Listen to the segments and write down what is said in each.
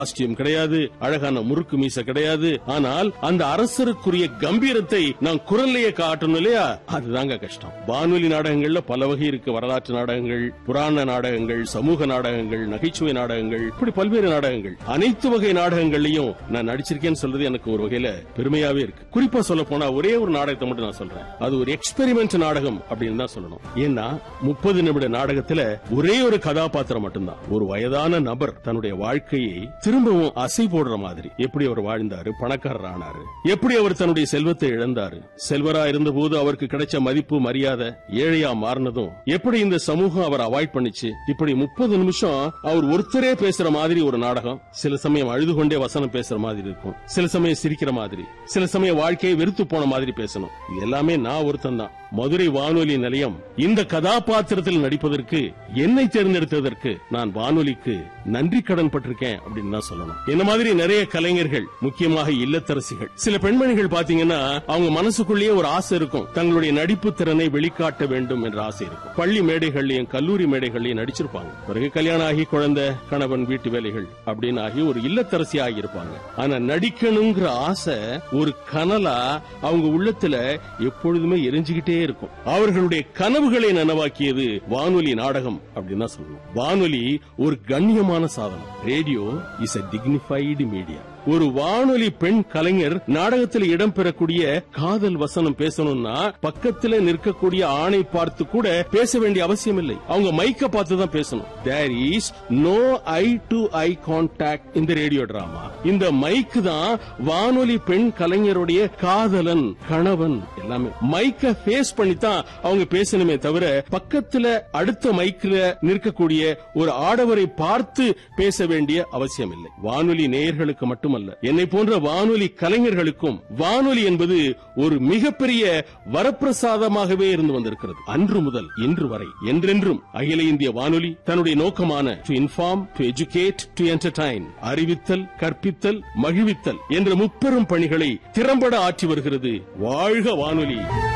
costume கிடையாது அழகான முறுக்கு மீச கிடையாது ஆனால் அந்த அரசருக்குரிய கம்பீரத்தை நான் குரல்லையே காட்டணும் இல்லையா அதுதாங்க கஷ்டம் வானொலி நாடகங்கள்ல பல வகை இருக்கு வரலாற்று நாடகங்கள் புராண நாடகங்கள் சமூக நாடகங்கள் நகைச்சுவை நாடகங்கள் இப்படி பல்வேறு நாடகங்கள் அனைத்து வகை நாடகங்கள்லயும் நான் நடிச்சிருக்கேன்னு சொல்றது எனக்கு ஒரு வகையில பெருமையாவே இருக்கு குறிப்பா சொல்ல போனா ஒரே ஒரு நாடகத்தை மட்டும் நான் சொல்றேன் அது ஒரு எக்ஸ்பெரிமெண்ட் நாடகம் அப்படின்னு தான் சொல்லணும் ஏன்னா முப்பது நிமிட நாடகத்துல ஒரே ஒரு கதாபாத்திரம் மட்டும்தான் ஒரு வயதான நபர் தன்னுடைய வாழ்க்கையை திரும்பவும் அசை போடுற மாதிரி எப்படி அவர் வாழ்ந்தாரு பணக்காரர் ஆனாரு எப்படி அவர் தன்னுடைய செல்வத்தை இழந்தாரு செல்வரா இருந்தபோது அவருக்கு கிடைச்ச மதிப்பு மரியாதை ஏழையா மாறினதும் எப்படி இந்த சமூகம் அவர் அவாய்ட் பண்ணிச்சு இப்படி முப்பது நிமிஷம் அவர் ஒருத்தரே பேசுற மாதிரி ஒரு நாடகம் சில சமயம் அழுது கொண்டே வசனம் பேசுற மாதிரி இருக்கும் சில சமயம் சிரிக்கிற மாதிரி சில சமயம் வாழ்க்கையை வெறுத்து போன மாதிரி பேசணும் இது எல்லாமே நான் ஒருத்தன் தான் மதுரை வானொலி நிலையம் இந்த கதாபாத்திரத்தில் நடிப்பதற்கு என்னை தேர்ந்தெடுத்ததற்கு நான் வானொலிக்கு நன்றி கடன் பட்டிருக்கேன் அப்படின்னு தான் சொல்லணும் என்ன மாதிரி நிறைய கலைஞர்கள் முக்கியமாக இல்லத்தரசிகள் சில பெண்மணிகள் பாத்தீங்கன்னா அவங்க மனசுக்குள்ளேயே ஒரு ஆசை இருக்கும் தங்களுடைய நடிப்பு திறனை வெளிக்காட்ட வேண்டும் என்ற ஆசை இருக்கும் பள்ளி மேடைகள்லயும் கல்லூரி மேடைகள்லயும் நடிச்சிருப்பாங்க பிறகு கல்யாணம் ஆகி குழந்தை கணவன் வீட்டு வேலைகள் அப்படின்னு ஆகி ஒரு இல்லத்தரசி ஆகி இருப்பாங்க ஆனா நடிக்கணுங்கிற ஆசை ஒரு கனலா அவங்க உள்ளத்துல எப்பொழுதுமே எரிஞ்சுக்கிட்டே இருக்கும் அவர்களுடைய கனவுகளை நனவாக்கியது வானொலி நாடகம் அப்படின்னு தான் சொல்லணும் வானொலி ஒரு கண்ணியமான சாதனம் radio is a dignified media ஒரு வானொலி பெண் கலைஞர் நாடகத்தில் இடம்பெறக்கூடிய காதல் வசனம் பேசணும்னா பக்கத்துல நிற்கக்கூடிய ஆணை பார்த்து கூட பேச வேண்டிய அவசியம் இல்லை அவங்க மைக்க பார்த்து தான் பேசணும் there is no eye to eye contact இந்த ரேடியோ டிராமா இந்த மைக் தான் வானொலி பெண் கலைஞருடைய காதலன் கணவன் எல்லாமே மைக்க ஃபேஸ் பண்ணித்தான் அவங்க பேசணுமே தவிர பக்கத்துல அடுத்த மைக்ல நிற்கக்கூடிய ஒரு ஆடவரை பார்த்து பேச வேண்டிய அவசியம் இல்லை வானொலி நேயர்களுக்கு மட்டுமல்ல என்னை போன்ற வானொலி கலைஞர்களுக்கும் வானொலி என்பது ஒரு மிகப்பெரிய வரப்பிரசாதமாகவே இருந்து வந்திருக்கிறது அன்று முதல் இன்று வரை என்றென்றும் அகில இந்திய வானொலி தன்னுடைய நோக்கமான to inform to educate to entertain அறிவித்தல் கற்பித்தல் மகிழ்வித்தல் என்ற முப்பெரும் பணிகளை திறம்பட ஆற்றி வருகிறது வாழ்க வானொலி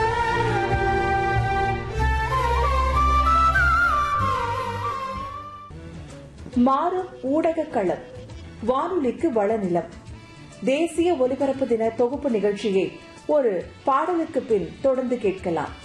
மாறும் ஊடக களம் வானொலிக்கு வளநிலம் தேசிய ஒலிபரப்பு தின தொகுப்பு நிகழ்ச்சியை ஒரு பாடலுக்கு பின் தொடர்ந்து கேட்கலாம்